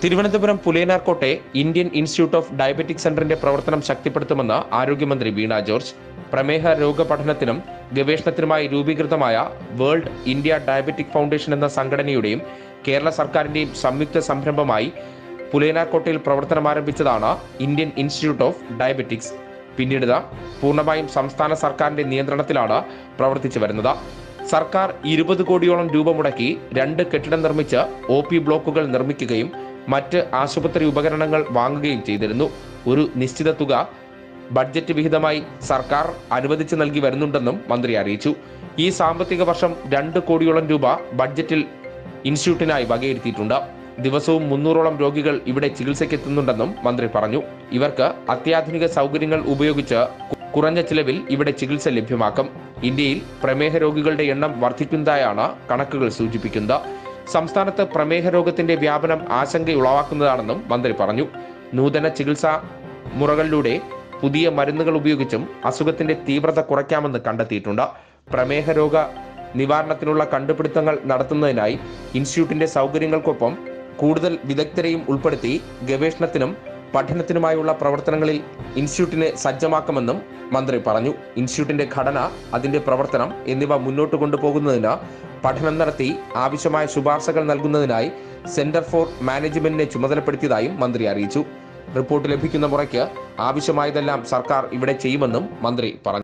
തിരുവനന്തപുരം പുലേനാർക്കോട്ടെ Indian Institute of Diabetic സെന്ററിന്റെ പ്രവർത്തനം ശക്തിപ്പെടുത്തുമെന്ന് ആരോഗ്യമന്ത്രി വീണ ജോർജ് പ്രമേഹ രോഗ പഠനത്തിനും ഗവേഷണത്തിനുമായി രൂപീകൃതമായ വേൾഡ് ഇന്ത്യ ഡയബറ്റിക് ഫൗണ്ടേഷൻ എന്ന സംഘടനയുടെയും കേരള സർക്കാരിന്റെയും സംയുക്ത സംരംഭമായി പുലേനാർക്കോട്ടയിൽ പ്രവർത്തനം ആരംഭിച്ചതാണ് ഇന്ത്യൻ ഇൻസ്റ്റിറ്റ്യൂട്ട് ഓഫ് ഡയബറ്റിക്സ് പിന്നീട് ഇത് പൂർണ്ണമായും സംസ്ഥാന സർക്കാരിന്റെ നിയന്ത്രണത്തിലാണ് പ്രവർത്തിച്ചു വരുന്നത് സർക്കാർ ഇരുപത് കോടിയോളം രൂപ മുടക്കി രണ്ട് കെട്ടിടം നിർമ്മിച്ച് ഒ പി ബ്ലോക്കുകൾ നിർമ്മിക്കുകയും മറ്റ് ആശുപത്രി ഉപകരണങ്ങൾ വാങ്ങുകയും ചെയ്തിരുന്നു ഒരു നിശ്ചിത തുക ബഡ്ജറ്റ് വിഹിതമായി സർക്കാർ അനുവദിച്ചു നൽകി വരുന്നുണ്ടെന്നും മന്ത്രി അറിയിച്ചു ഈ സാമ്പത്തിക വർഷം രണ്ട് കോടിയോളം രൂപ ബഡ്ജറ്റിൽ ഇൻസ്റ്റിറ്റ്യൂട്ടിനായി വകയിരുത്തിയിട്ടുണ്ട് ദിവസവും മുന്നൂറോളം രോഗികൾ ഇവിടെ ചികിത്സയ്ക്കെത്തുന്നുണ്ടെന്നും മന്ത്രി പറഞ്ഞു ഇവർക്ക് അത്യാധുനിക സൗകര്യങ്ങൾ ഉപയോഗിച്ച് കു- കുറഞ്ഞ ചിലവിൽ ഇവിടെ ചികിത്സ ലഭ്യമാക്കും ഇന്ത്യയിൽ പ്രമേഹ രോഗികളുടെ എണ്ണം വർദ്ധിക്കുന്നതായാണ് കണക്കുകൾ സൂചിപ്പിക്കുന്നത് സംസ്ഥാനത്ത് പ്രമേഹ രോഗത്തിന്റെ വ്യാപനം ആശങ്കയുളവാക്കുന്നതാണെന്നും മന്ത്രി പറഞ്ഞു നൂതന ചികിത്സാ മുറകളിലൂടെ പുതിയ മരുന്നുകൾ ഉപയോഗിച്ചും അസുഖത്തിന്റെ തീവ്രത കുറയ്ക്കാമെന്ന് കണ്ടെത്തിയിട്ടുണ്ട് പ്രമേഹ രോഗ നിവാരണത്തിനുള്ള കണ്ടുപിടുത്തങ്ങൾ നടത്തുന്നതിനായി ഇൻസ്റ്റിറ്റ്യൂട്ടിന്റെ സൗകര്യങ്ങൾക്കൊപ്പം കൂടുതൽ വിദഗ്ധരെയും ഉൾപ്പെടുത്തി ഗവേഷണത്തിനും പഠനത്തിനുമായുള്ള പ്രവർത്തനങ്ങളിൽ ഇൻസ്റ്റിറ്റ്യൂട്ടിനെ സജ്ജമാക്കുമെന്നും മന്ത്രി പറഞ്ഞു ഇൻസ്റ്റിറ്റ്യൂട്ടിന്റെ ഘടന അതിന്റെ പ്രവർത്തനം എന്നിവ മുന്നോട്ട് കൊണ്ടുപോകുന്നതിന് പഠനം നടത്തി ആവശ്യമായ ശുപാർശകൾ നൽകുന്നതിനായി സെന്റർ ഫോർ മാനേജ്മെന്റിനെ ചുമതലപ്പെടുത്തിയതായും മന്ത്രി അറിയിച്ചു റിപ്പോർട്ട് ലഭിക്കുന്ന മുറയ്ക്ക് ആവശ്യമായതെല്ലാം സർക്കാർ ഇവിടെ ചെയ്യുമെന്നും മന്ത്രി പറഞ്ഞു